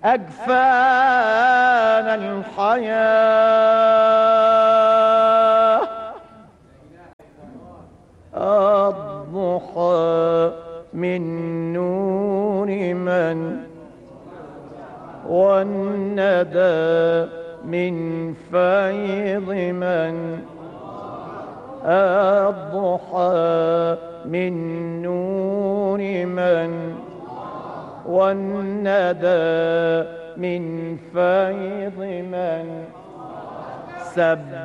أجفان الحياة الضحى من نور من والندى من فيض من الضحى من نور من والندى من فيض من سب